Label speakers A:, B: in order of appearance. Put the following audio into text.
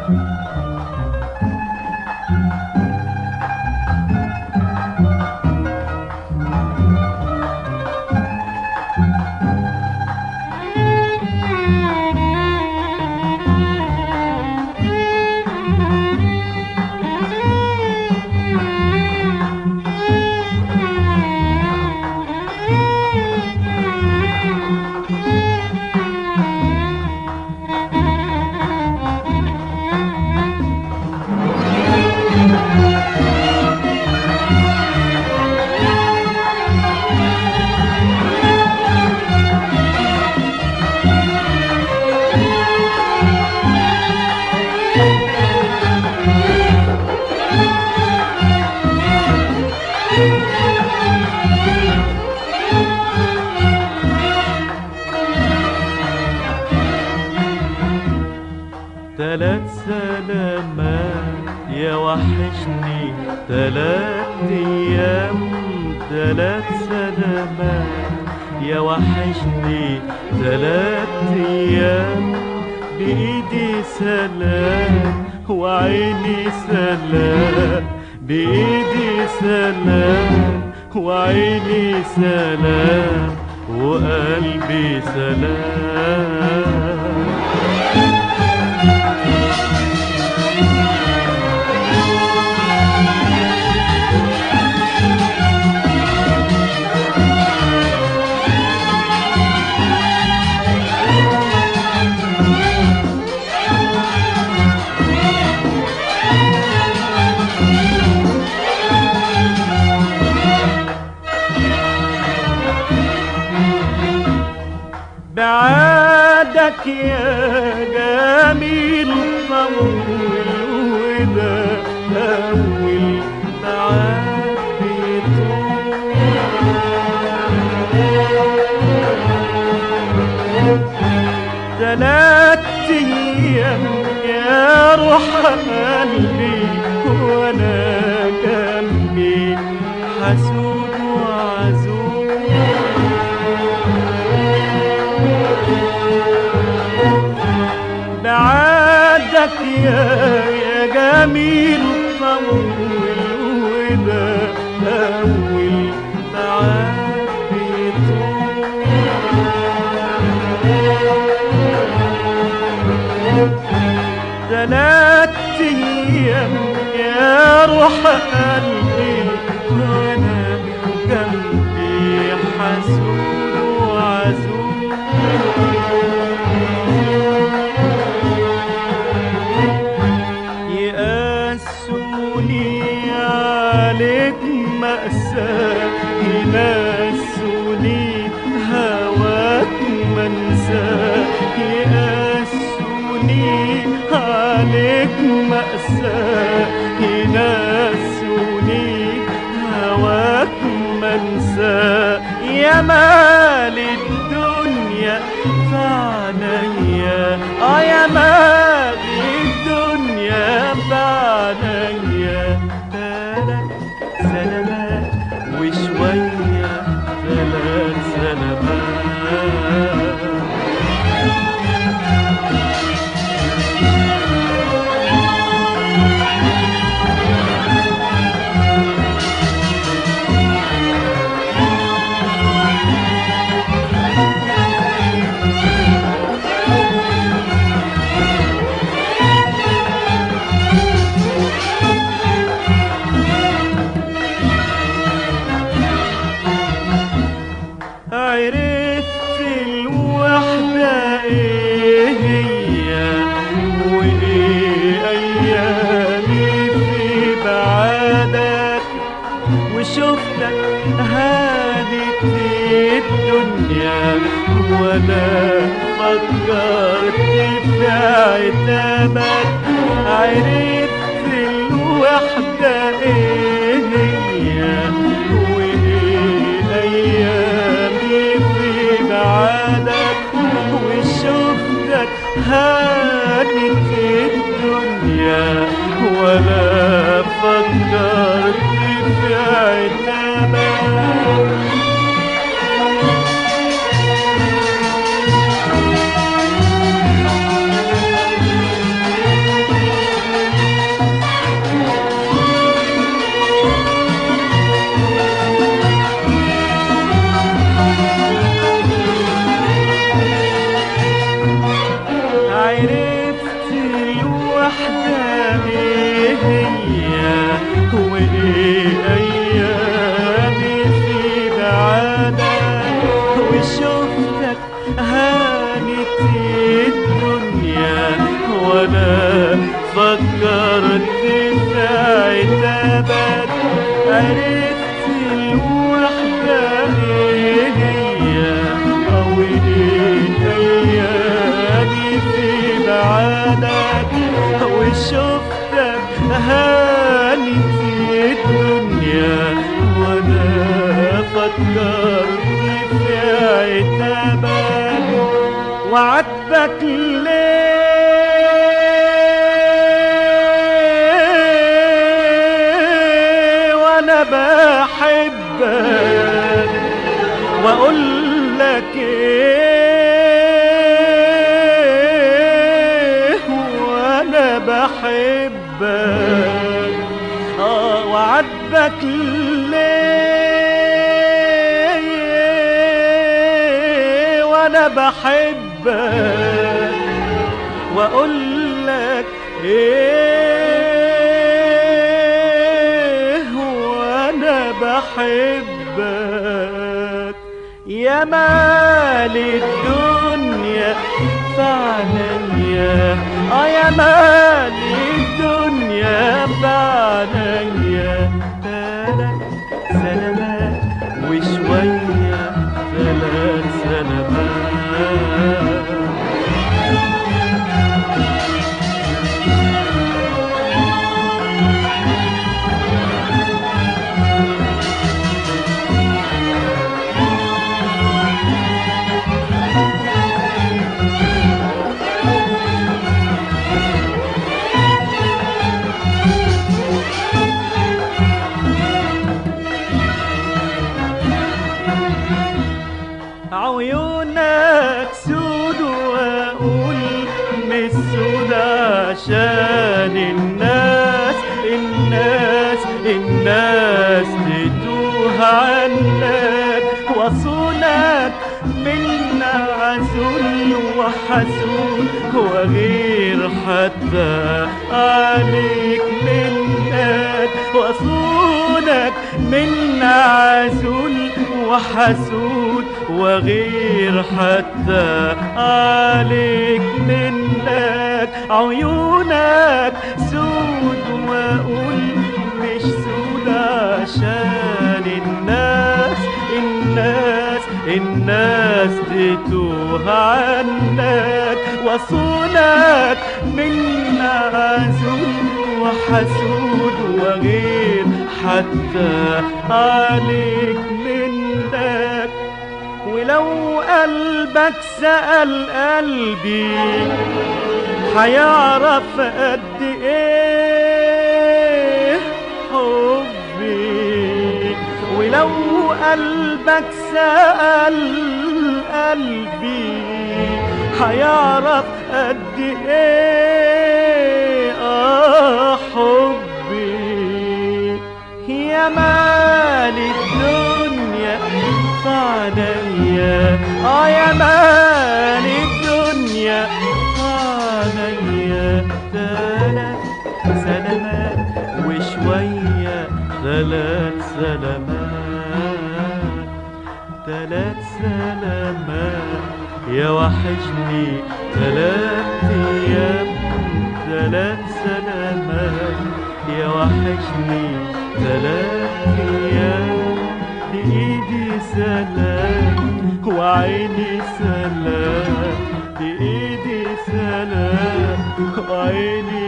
A: تلات سلامات يا وحشني تلات ايام تلات سلامات يا وحشني تلات ايام بايدي سلام وعيني سلام بايدي سلام وعيني سلام وقلبي سلام بعادك يا جميل طول وده أول معاد بيطول تلات أيام يا روح قلبي وأنا جنبي حسود وعزوز بعدك يا يا جميل طول وده أول معاد بيطول تلات أيام يا روح قلبي وأنا جنبي حسود وعزوز يقاسوني عليك مأساة ينسوني هواك منساه يقاسوني عليك مأساة ينسوني هواك منساه يا مال الدنيا فعنيا اه يا مال الدنيا فعنيا ثلاث سلامات وشوية ثلاث سلامات عرفت الوحدة ايه هي وايه ايامي في بعادك وشفتك هانت الدنيا ولا فكرت في عتابك عرفت الوحدة ايه هي وايه ايامي في بعادك وشفتك هانت الدنيا ولا فكرت في عتابك عرفت الوحدة ايه هي طولت ايامي في بعادك وشفتك هانت الدنيا وانا فكرت في عتابك وعاتبك ليه وانا بحبك واقول لك ايه وانا بحبك اه وعاتبك ليه وانا بحبك واقول لك ايه وانا بحبك يا مال الدنيا فعليا اه يا مال الدنيا فعليا ثلاث سلامات وشوية ثلاث سلامات عيونك سود واقول مش سود عشان الناس الناس الناس تتوه عنك وصونك من عسول وحسود وغير حتى عليك منك وصونك من عسول وحسود وغير حتى عليك منك عيونك سود واقول مش سود عشان الناس الناس الناس تتوه عنك وصونك من عزول وحسود وغير حتى عليك منك ولو قلبك سأل قلبي حيعرف قد ايه حبي ولو قلبك سأل قلبي حيعرف قد ايه اه حبي يا مال الدنيا عليا اه يا مال الدنيا عليا ثلاث سلامات وشوية ثلاث سلامات ثلاث سلامات يا وحشني ثلاث ايام ثلاث سلامات يا وحشني ثلاث ايام بايدي سلام وعيني سلام بايدي سلام وعيني